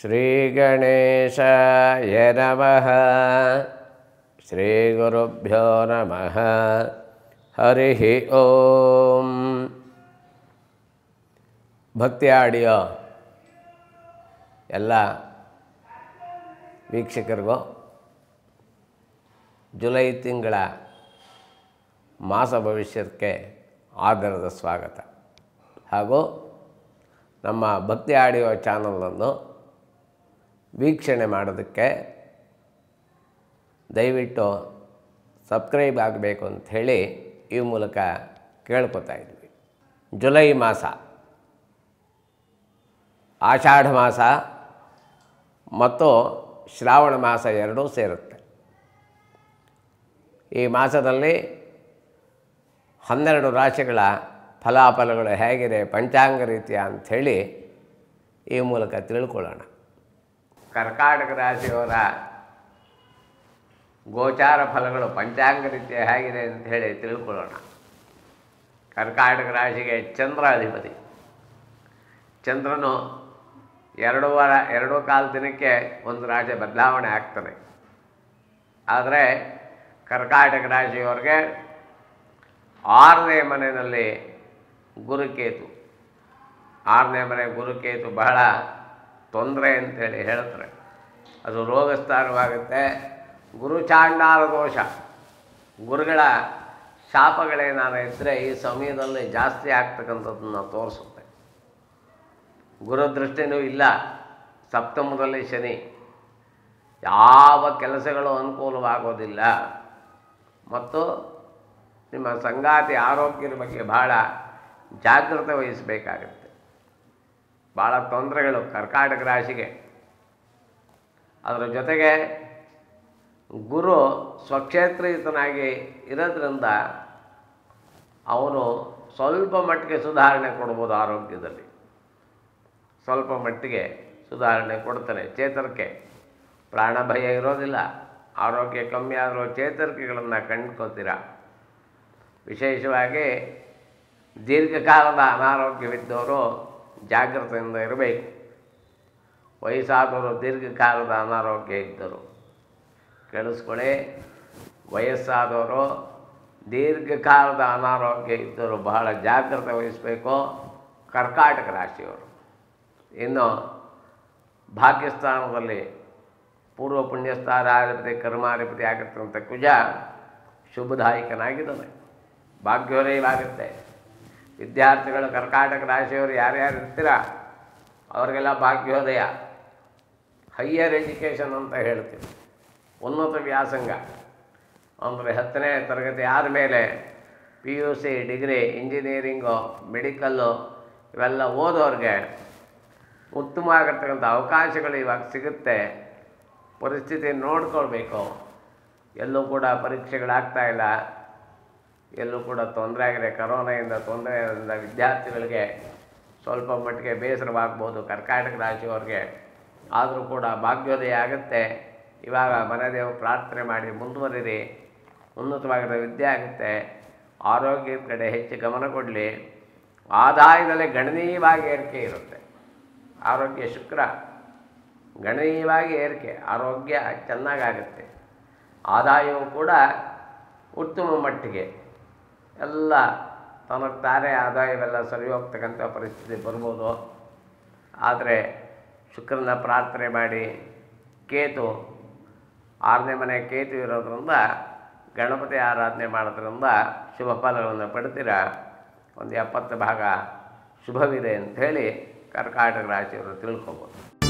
ಶ್ರೀಗಣೇಶಾಯ ನಮಃ ಶ್ರೀಗುರುಭ್ಯೋ ನಮಃ ಹರಿ ಓಂ ಭಕ್ತಿ ಆಡಿಯೋ ಎಲ್ಲ ವೀಕ್ಷಕರಿಗೂ ಜುಲೈ ತಿಂಗಳ ಮಾಸ ಭವಿಷ್ಯಕ್ಕೆ ಆಧಾರದ ಸ್ವಾಗತ ಹಾಗೂ ನಮ್ಮ ಭಕ್ತಿ ಆಡಿಯೋ ಚಾನಲನ್ನು ವೀಕ್ಷಣೆ ಮಾಡೋದಕ್ಕೆ ದಯವಿಟ್ಟು ಸಬ್ಸ್ಕ್ರೈಬ್ ಆಗಬೇಕು ಅಂಥೇಳಿ ಈ ಮೂಲಕ ಕೇಳ್ಕೊತಾ ಇದ್ವಿ ಜುಲೈ ಮಾಸ ಆಷಾಢ ಮಾಸ ಮತ್ತು ಶ್ರಾವಣ ಮಾಸ ಎರಡೂ ಸೇರುತ್ತೆ ಈ ಮಾಸದಲ್ಲಿ ಹನ್ನೆರಡು ರಾಶಿಗಳ ಫಲಾಫಲಗಳು ಹೇಗಿದೆ ಪಂಚಾಂಗ ರೀತಿಯ ಅಂಥೇಳಿ ಈ ಮೂಲಕ ತಿಳ್ಕೊಳ್ಳೋಣ ಕರ್ಕಾಟಕ ರಾಶಿಯವರ ಗೋಚಾರ ಫಲಗಳು ಪಂಚಾಂಗ ರೀತಿಯ ಹೇಗಿದೆ ಅಂಥೇಳಿ ತಿಳ್ಕೊಳ್ಳೋಣ ಕರ್ಕಾಟಕ ರಾಶಿಗೆ ಚಂದ್ರ ಅಧಿಪತಿ ಚಂದ್ರನು ಎರಡು ವಾರ ಎರಡು ಕಾಲು ದಿನಕ್ಕೆ ಒಂದು ರಾಶಿ ಬದಲಾವಣೆ ಆಗ್ತದೆ ಆದರೆ ಕರ್ಕಾಟಕ ರಾಶಿಯವರಿಗೆ ಆರನೇ ಮನೆಯಲ್ಲಿ ಗುರುಕೇತು ಆರನೇ ಮನೆ ಗುರುಕೇತು ಬಹಳ ತೊಂದರೆ ಅಂತೇಳಿ ಹೇಳ್ತಾರೆ ಅದು ರೋಗಸ್ಥಾನವಾಗುತ್ತೆ ಗುರುಚಾಂಡಾಲ ದೋಷ ಗುರುಗಳ ಶಾಪಗಳೇನಾರು ಇದ್ದರೆ ಈ ಸಮಯದಲ್ಲಿ ಜಾಸ್ತಿ ಆಗ್ತಕ್ಕಂಥದ್ದನ್ನು ತೋರಿಸುತ್ತೆ ಗುರುದೃಷ್ಟಿನೂ ಇಲ್ಲ ಸಪ್ತಮದಲ್ಲಿ ಶನಿ ಯಾವ ಕೆಲಸಗಳು ಅನುಕೂಲವಾಗೋದಿಲ್ಲ ಮತ್ತು ನಿಮ್ಮ ಸಂಗಾತಿ ಆರೋಗ್ಯದ ಬಗ್ಗೆ ಭಾಳ ಜಾಗೃತೆ ವಹಿಸಬೇಕಾಗುತ್ತೆ ಭಾಳ ತೊಂದರೆಗಳು ಕರ್ಕಾಟಕ ರಾಶಿಗೆ ಅದರ ಜೊತೆಗೆ ಗುರು ಸ್ವಕ್ಷೇತ್ರಿತನಾಗಿ ಇರೋದ್ರಿಂದ ಅವನು ಸ್ವಲ್ಪ ಮಟ್ಟಿಗೆ ಸುಧಾರಣೆ ಕೊಡ್ಬೋದು ಆರೋಗ್ಯದಲ್ಲಿ ಸ್ವಲ್ಪ ಮಟ್ಟಿಗೆ ಸುಧಾರಣೆ ಕೊಡ್ತಾನೆ ಚೇತರಿಕೆ ಪ್ರಾಣ ಭಯ ಇರೋದಿಲ್ಲ ಆರೋಗ್ಯ ಕಮ್ಮಿ ಆದರೂ ಚೇತರಿಕೆಗಳನ್ನು ಕಂಡ್ಕೋತೀರ ವಿಶೇಷವಾಗಿ ದೀರ್ಘಕಾಲದ ಅನಾರೋಗ್ಯವಿದ್ದವರು ಜಾಗ್ರತೆಯಿಂದ ಇರಬೇಕು ವಯಸ್ಸಾದವರು ದೀರ್ಘಕಾಲದ ಅನಾರೋಗ್ಯ ಇದ್ದರು ಕೇಳಿಸ್ಕೊಳ್ಳಿ ವಯಸ್ಸಾದವರು ದೀರ್ಘಕಾಲದ ಅನಾರೋಗ್ಯ ಇದ್ದರು ಬಹಳ ಜಾಗ್ರತೆ ವಹಿಸಬೇಕು ಕರ್ಕಾಟಕ ರಾಶಿಯವರು ಇನ್ನು ಭಾಗ್ಯಸ್ಥಾನದಲ್ಲಿ ಪೂರ್ವ ಪುಣ್ಯಸ್ಥಾನಾಧಿಪತಿ ಕರ್ಮಾಧಿಪತಿ ಆಗಿರ್ತಕ್ಕಂಥ ಕುಜ ಶುಭದಾಯಕನಾಗಿದ್ದಾನೆ ಭಾಗ್ಯೋದಯವಾಗುತ್ತೆ ವಿದ್ಯಾರ್ಥಿಗಳು ಕರ್ಕಾಟಕ ರಾಶಿಯವರು ಯಾರ್ಯಾರು ಇರ್ತೀರ ಅವರಿಗೆಲ್ಲ ಭಾಗ್ಯೋದಯ ಹೈಯರ್ ಎಜುಕೇಷನ್ ಅಂತ ಹೇಳ್ತೀವಿ ಉನ್ನತ ವ್ಯಾಸಂಗ ಅಂದರೆ ಹತ್ತನೇ ತರಗತಿ ಆದಮೇಲೆ P U C degree engineering medical ಇವೆಲ್ಲ ಓದೋರಿಗೆ ಉತ್ತಮವಾಗಿರ್ತಕ್ಕಂಥ ಅವಕಾಶಗಳು ಇವಾಗ ಸಿಗುತ್ತೆ ಪರಿಸ್ಥಿತಿ ನೋಡ್ಕೊಳ್ಬೇಕು ಎಲ್ಲೂ ಕೂಡ ಪರೀಕ್ಷೆಗಳಾಗ್ತಾ ಇಲ್ಲ ಎಲ್ಲೂ ಕೂಡ ತೊಂದರೆ ಆಗಿದೆ ಕರೋನಾಯಿಂದ ತೊಂದರೆಯಿಂದ ವಿದ್ಯಾರ್ಥಿಗಳಿಗೆ ಸ್ವಲ್ಪ ಮಟ್ಟಿಗೆ ಬೇಸರವಾಗ್ಬೋದು ಕರ್ನಾಟಕ ರಾಶಿಯವ್ರಿಗೆ ಆದರೂ ಕೂಡ ಭಾಗ್ಯೋದಯ ಆಗುತ್ತೆ ಇವಾಗ ಮನೆದೇವು ಪ್ರಾರ್ಥನೆ ಮಾಡಿ ಮುಂದುವರಿರಿ ಉನ್ನತವಾಗಿರೋ ವಿದ್ಯೆ ಆಗುತ್ತೆ ಆರೋಗ್ಯದ ಕಡೆ ಹೆಚ್ಚು ಗಮನ ಕೊಡಲಿ ಆದಾಯದಲ್ಲಿ ಗಣನೀಯವಾಗಿ ಏರಿಕೆ ಇರುತ್ತೆ ಆರೋಗ್ಯ ಶುಕ್ರ ಗಣನೀಯವಾಗಿ ಏರಿಕೆ ಆರೋಗ್ಯ ಚೆನ್ನಾಗಾಗುತ್ತೆ ಆದಾಯವು ಕೂಡ ಉತ್ತಮ ಮಟ್ಟಿಗೆ ಎಲ್ಲ ತನಗೆ ತಾನೇ ಆದಾಯವೆಲ್ಲ ಸರಿ ಹೋಗ್ತಕ್ಕಂಥ ಪರಿಸ್ಥಿತಿ ಬರ್ಬೋದು ಆದರೆ ಶುಕ್ರನ ಪ್ರಾರ್ಥನೆ ಮಾಡಿ ಕೇತು ಆರನೇ ಮನೆ ಕೇತು ಇರೋದ್ರಿಂದ ಗಣಪತಿ ಆರಾಧನೆ ಮಾಡೋದ್ರಿಂದ ಶುಭ ಫಲಗಳನ್ನು ಪಡ್ತೀರ ಒಂದು ಎಪ್ಪತ್ತು ಭಾಗ ಶುಭವಿದೆ ಅಂಥೇಳಿ ಕರ್ಕಾಟಕ ರಾಶಿಯವರು ತಿಳ್ಕೊಬೋದು